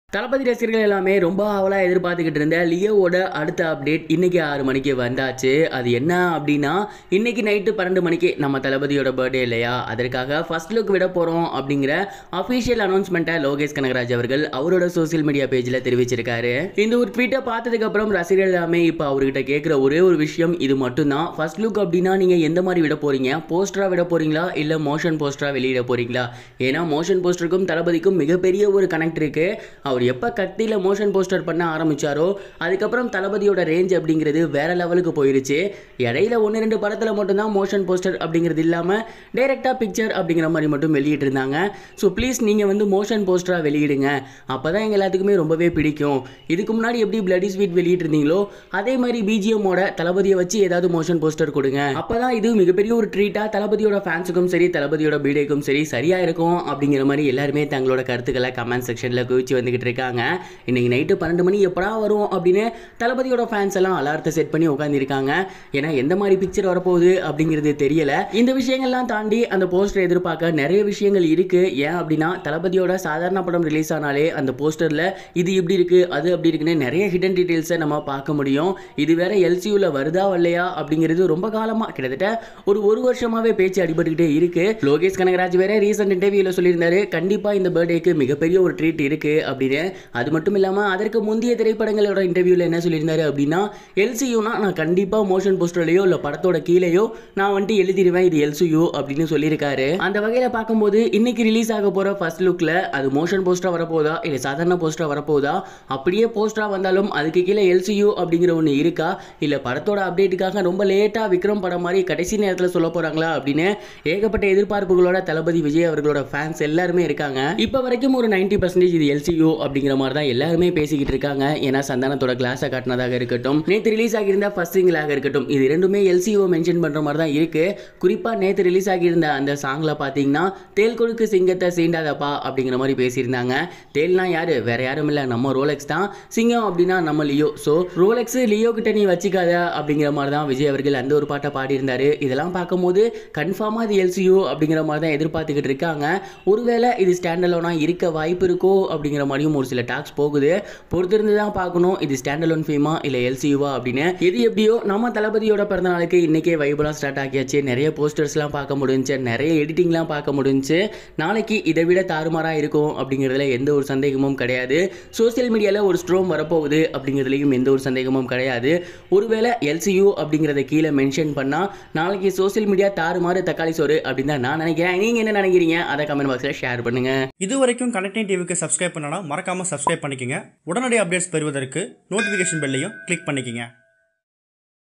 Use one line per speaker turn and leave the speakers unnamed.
தளபதி ரசிகர்கள் எல்லாமே ரொம்ப ஆவலாக எதிர்பார்த்துக்கிட்டு இருந்த லியோவோட அடுத்த அப்டேட் இன்னைக்கு ஆறு மணிக்கு வந்தாச்சு அது என்ன அப்படின்னா இன்னைக்கு நைட்டு பன்னெண்டு மணிக்கு நம்ம தளபதியோட பர்த்டே இல்லையா அதற்காக ஃபர்ஸ்ட் லுக் விட போகிறோம் அப்படிங்கிற அஃபிஷியல் அனௌன்ஸ்மெண்ட்டை லோகேஷ் கனகராஜ் அவர்கள் அவரோட சோஷியல் மீடியா பேஜில் தெரிவிச்சிருக்காரு இந்த ஒரு ட்வீட்டை பார்த்ததுக்கப்புறம் ரசிகர்கள் எல்லாமே இப்போ அவர்கிட்ட கேட்குற ஒரே ஒரு விஷயம் இது மட்டும்தான் ஃபர்ஸ்ட் லுக் அப்படின்னா நீங்கள் எந்த மாதிரி விட போகிறீங்க போஸ்டராக விட போகிறீங்களா இல்லை மோஷன் போஸ்டராக வெளியிட போகிறீங்களா ஏன்னா மோஷன் போஸ்டருக்கும் தளபதிக்கும் மிகப்பெரிய ஒரு கனெக்ட் இருக்குது அவர் எப்போ கத்தியில் மோஷன் போஸ்டர் பண்ண ஆரம்பிச்சாரோ அதுக்கப்புறம் தளபதியோட ரேஞ்ச் அப்படிங்கிறது வேற லெவலுக்கு போயிருச்சு இடையில ஒன்று ரெண்டு படத்தில் மட்டும்தான் மோஷன் போஸ்டர் அப்படிங்கிறது இல்லாமல் டைரெக்டாக பிக்சர் அப்படிங்கிற மாதிரி மட்டும் வெளியிட்டிருந்தாங்க ஸோ ப்ளீஸ் நீங்கள் வந்து மோஷன் போஸ்டராக வெளியிடுங்க அப்போ தான் எங்கள் எல்லாத்துக்குமே ரொம்பவே பிடிக்கும் இதுக்கு முன்னாடி எப்படி பிளடி ஸ்வீட் வெளியிட்டிருந்தீங்களோ அதே மாதிரி பிஜிஎம்மோட தளபதியை வச்சு ஏதாவது மோஷன் போஸ்டர் கொடுங்க அப்போ தான் இது மிகப்பெரிய ஒரு ட்ரீட்டாக தளபதியோட ஃபேன்ஸுக்கும் சரி தளபதியோட பீடேக்கும் சரி சரியாக இருக்கும் அப்படிங்கிற மாதிரி எல்லாருமே தங்களோட கருத்துக்களை கமெண்ட் செக்ஷனில் குவிச்சு வந்துக்கிட்டு இருக்காங்க இன்னைக்கு நைட்டு பன்னெண்டு மணி எப்படா வரும் அப்படின்னு தளபதியோட ஃபேன்ஸ் எல்லாம் அலாரத்தை செட் பண்ணி உட்காந்துருக்காங்க ஏன்னா எந்த மாதிரி பிக்சர் வரப்போகுது அப்படிங்கிறது தெரியல இந்த விஷயங்கள்லாம் தாண்டி அந்த போஸ்டர் எதிர்பார்க்க நிறைய விஷயங்கள் இருக்கு ஏன் அப்படின்னா தளபதியோட சாதாரண படம் ரிலீஸ் ஆனாலே அந்த போஸ்டரில் இது இப்படி இருக்கு அது அப்படி இருக்குன்னு நிறைய ஹிடன் டீட்டெயில்ஸை நம்ம பார்க்க முடியும் இது வேற எல்சியூல வருதா வரலையா அப்படிங்கிறது ரொம்ப காலமாக கிட்டத்தட்ட ஒரு ஒரு வருஷமாவே பேச்சு அடிபட்டுக்கிட்டே இருக்கு லோகேஷ் கனகராஜ் வேற ரீசெண்ட் இன்டர்வியூல சொல்லியிருந்தாரு கண்டிப்பா இந்த பர்த்டேக்கு மிகப்பெரிய ஒரு ட்ரீட் இருக்கு அப்படின்னு அது மட்டும் இல்லாம அதற்கு முந்தைய திரைப்படங்களோட இன்டர்வியூல என்ன சொல்லியிருந்தாரு அப்படின்னா எல்சியூனா நான் கண்டிப்பா மோஷன் போஸ்டர்லயோ இல்ல படத்தோட கீழேயோ நான் வந்துட்டு எழுதிடுவேன் இது எல்சியூ அப்படின்னு சொல்லியிருக்காரு அந்த வகையில பார்க்கும்போது இன்னைக்கு ரிலீஸ் ஆக போற ஃபர்ஸ்ட் லுக்ல அது மோஷன் போஸ்டரா வரப்போதா இல்ல சாதாரண போஸ்டரா வரப்போதா அப்படியே போஸ்டரா வந்தாலும் அதுக்கு கீழே எல்சியூ அப்படிங்கிற ஒன்று இருக்கா இல்ல படத்தோட அப்டேட்டுக்காக ரொம்ப லேட்டா விக்ரம் படம் மாதிரி கடைசி நேரத்தில் சொல்ல போறாங்களா அப்படின்னு ஏகப்பட்ட எதிர்பார்ப்புகளோட தளபதி விஜய் அவர்களோட ஃபேன்ஸ் எல்லாருமே இருக்காங்க இப்போ வரைக்கும் ஒரு நைன்டி பர்சன்டேஜ் இது எல்சியூ அப்படிங்கிற மாதிரி தான் எல்லாருமே பேசிக்கிட்டு இருக்காங்க ஏன்னா சந்தானத்தோட கிளாஸை காட்டினதாக இருக்கட்டும் நேற்று ரிலீஸ் ஆகியிருந்த ஃபர்ஸ்ட் சிங்கிளாக இருக்கட்டும் இது ரெண்டுமே எல்சிஓ மென்ஷன் பண்ணுற மாதிரி தான் இருக்கு குறிப்பாக நேற்று ரிலீஸ் ஆகியிருந்த அந்த சாங்கில் பார்த்தீங்கன்னா தேல் கொடுக்கு சிங்கத்தை சீண்டாதப்பா அப்படிங்கிற மாதிரி பேசியிருந்தாங்க தேல்னா யாரு வேற யாரும் இல்லை நம்ம ரோலெக்ஸ் தான் சிங்கம் அப்படின்னா நம்ம லியோ ஸோ ரோலெக்ஸ் லியோ கிட்ட நீ வச்சுக்காத அப்படிங்கிற மாதிரி தான் விஜய் அவர்கள் அந்த ஒரு பாட்டை பாடியிருந்தாரு இதெல்லாம் பார்க்கும்போது கன்ஃபார்மாக இது எல்சியூ அப்படிங்கிற மாதிரி தான் எதிர்பார்த்துக்கிட்டு இருக்காங்க ஒருவேளை இது ஸ்டாண்டலோனா இருக்க வாய்ப்பு இருக்கோ அப்படிங்கிற மாதிரியும் ஒரு சில டாக்ஸ் போகுது பொறுத்திருந்து தான் பார்க்கணும் இது ஸ்டாண்டலோன் ஃபீமா இல்லை எல்சியூவா அப்படின்னு எது எப்படியோ நம்ம தளபதியோட பிறந்த நாளுக்கு இன்னைக்கே வைபலாக ஸ்டார்ட் ஆக்கியாச்சு நிறைய போஸ்டர்ஸ்லாம் பார்க்க முடிஞ்சுச்சு நிறைய எடிட்டிங்லாம் பார்க்க முடிஞ்சுச்சு நாளைக்கு இதை விட தாறுமாறாக இருக்கும் அப்படிங்கிறதுல எந்த ஒரு சந்தேகமும் கிடையாது சோஷியல் மீடியாவில் ஒரு ஸ்ட்ரோம் வரப்போகுது அப்படிங்கிறதுலையும் எந்த ஒரு சந்தேகமும் கிடையாது ஒருவேளை எல்சியூ அப்படிங்கிறத கீழே மென்ஷன் பண்ணால் நாளைக்கு சோஷியல் மீடியா தாறுமாறு தக்காளி சோறு அப்படின்னு தான் நான் நினைக்கிறேன் நீங்கள் என்ன நினைக்கிறீங்க அதை கமெண்ட் பாக்ஸில் ஷேர் பண்ணுங்கள்
இது வரைக்கும் கனெக்டிங் டிவிக்கு சப்ஸ்கிரைப் பண்ணனா மறக்காம சப்ஸ்கிரைப் பண்ணிக்கங்க உடனடி அப்டேட்ஸ் பெறுவதற்கு நோட்டிஃபிகேஷன் பெல்லையும் கிளிக் பண்ணிக்கங்க